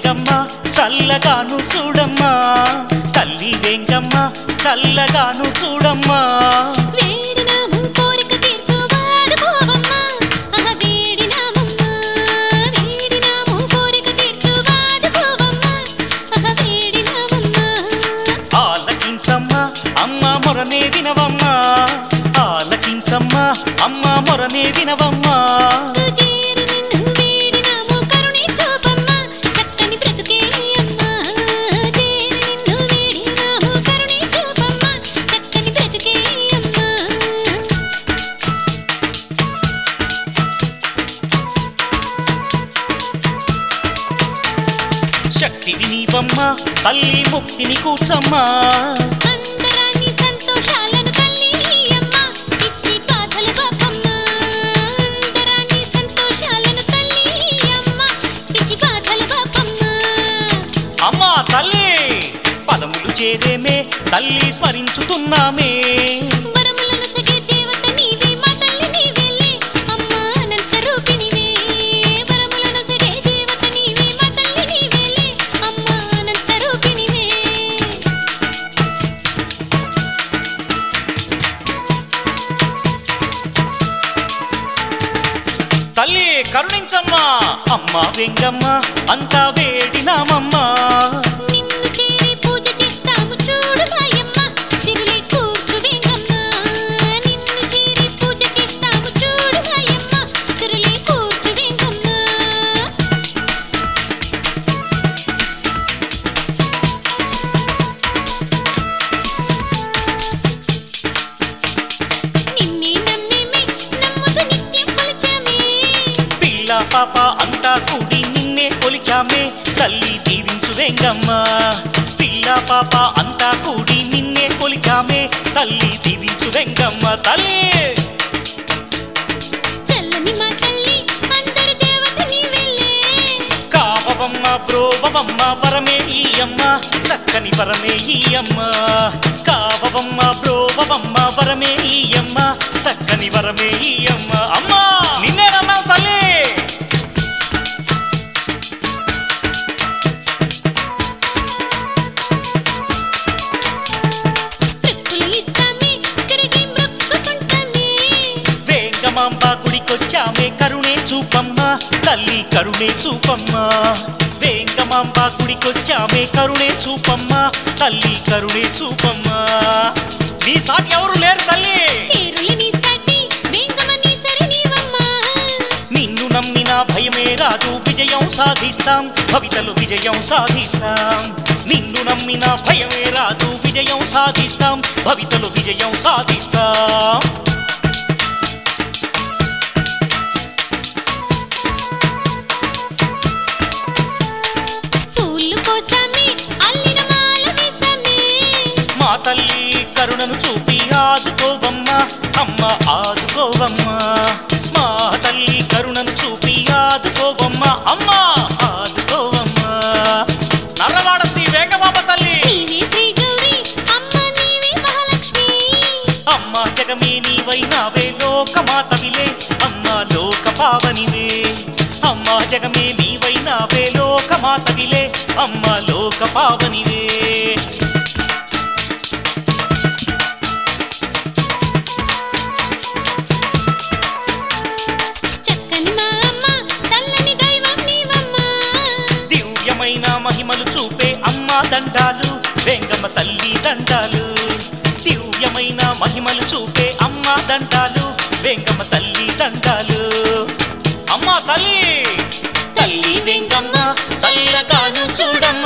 వెంగమ్మ చల్లగాను చూడమ్మా తల్లి వెంగమ్మ చల్లగాను చూడమ్మా వేడినాము కోరిక తీర్చువాడు పోవమ్మా ఆహా వేడినామమ్మా వేడినాము కోరిక తీర్చువాడు పోవమ్మా ఆహా వేడినామమ్మా ఆలకించమ్మా అమ్మ మొరనే వినవమ్మా ఆలకించమ్మా అమ్మ మొరనే వినవమ్మా చేరి నిన్ను వేడినాము కరుణే చూపమ్మా చక్కని బ్రతుకే అమ్మా చేరి నిన్ను వేడినాము కరుణే చూపమ్మా చక్కని బ్రతుకే అమ్మా శక్తివి నీవమ్మా తల్లి ముక్తిని కూర్చమ్మా అందరాన్ని సంతోషాలను తల్లి అమ్మ ఇచ్చి బాధలు పాపమ్మ అందరాన్ని సంతోషాలను తల్లి అమ్మ ఇచ్చి బాధలు పాపమ్మ అమ్మా తల్లి పదములు చేరేమే తల్లి స్మరించుతున్నామే వరములను సగే దేవత నీవే మా తల్లి నీవేలే అమ్మ అనంత రూపిణివే వరములను సగే దేవత నీవే మా తల్లి నీవేలే అమ్మ అనంత రూపిణివే తల్లి కరుణించమ్మా అమ్మా వెంగమ్మ అంతా వేడినామమ్మా నిన్ను చేరి పూజ చేస్తాము చూడు మాయమ్మ సిరులే కూర్చు వెంగమ్మ నిన్ను చేరి పూజ చేస్తాము చూడు మాయమ్మ సిరులే కూర్చు వెంగమ్మ నిన్నే నమ్మేమే నమ్ముతూ నిత్యం కొలిచామే పిల్ల పాప అంతా కూడి నిన్నే కొలిచామే తల్లి దీవించు వెంగమ్మ పిల్ల పాప అంతా కూడి నిన్నే కొలిచామే తల్లి దీవించు వెంగమ్మ తల్లి చల్లని మా తల్లి అందరి దేవత నీవెళ్ళే కావవమ్మ బ్రోవవమ్మ వరమే ఈ అమ్మ చక్కని వరమే ఈ అమ్మ కావవమ్మ బ్రోవవమ్మ వరమే ఈ అమ్మ చక్కని వరమే ఈ అమ్మ అమ్మా నిన్నేనమ్మా తల్లి తృప్తులు ఇస్తామే తిరిగి మొక్కుకుంటామే వేంగమాంబ గుడికొచ్చామే కరుణే చూపమ్మ తల్లి కరుణే చూపమ్మ వేంగమాంబ గుడికొచ్చామే కరుణే చూపమ్మ తల్లి కరుణే చూపమ్మ నీ సాటి ఎవరు లేరు తల్లి ఏరులని సాటి వెంగమని సరి నీవమ్మా నిన్ను నమ్మిన భయమే రాదు విజయం సాధిస్తాం భవితలు విజయం సాధిస్తాం నిన్ను నమ్మిన భయమే రాదు విజయం సాధిస్తాం భవితలు విజయం సాధిస్తాం పూలు కోసమే అల్లిన మాల వేసమే మా తల్లి కరుణను చూపి ఆదుకోవమ్మ అమ్మ ఆదుకోవమ్మ మా తల్లి కరుణను చూపి ఆదుకోవమ్మ అమ్మ ఆదుకోవమ్మ నల్లవాడ శ్రీ వేగమామ తల్లి నీవే శ్రీ గౌరి అమ్మ నీవే మహాలక్ష్మి అమ్మ జగమే నీవైనావే లోకమాతవిలే అమ్మ లోక పావనివే అమ్మ జగమే నీవైనావే లోకమాతవిలే అమ్మ లోక పావనివే చక్కని మా అమ్మ చల్లని దైవం నీవమ్మా దివ్యమైన మహిమలు చూపే అమ్మ దండాలు వెంగమ్మ తల్లి దండాలు దివ్యమైన మహిమలు చూపే అమ్మ దండాలు వెంగమ్మ తల్లి దండాలు అమ్మ తల్లి తల్లి వెంగమ్మ చల్లగాను చూడమ్మ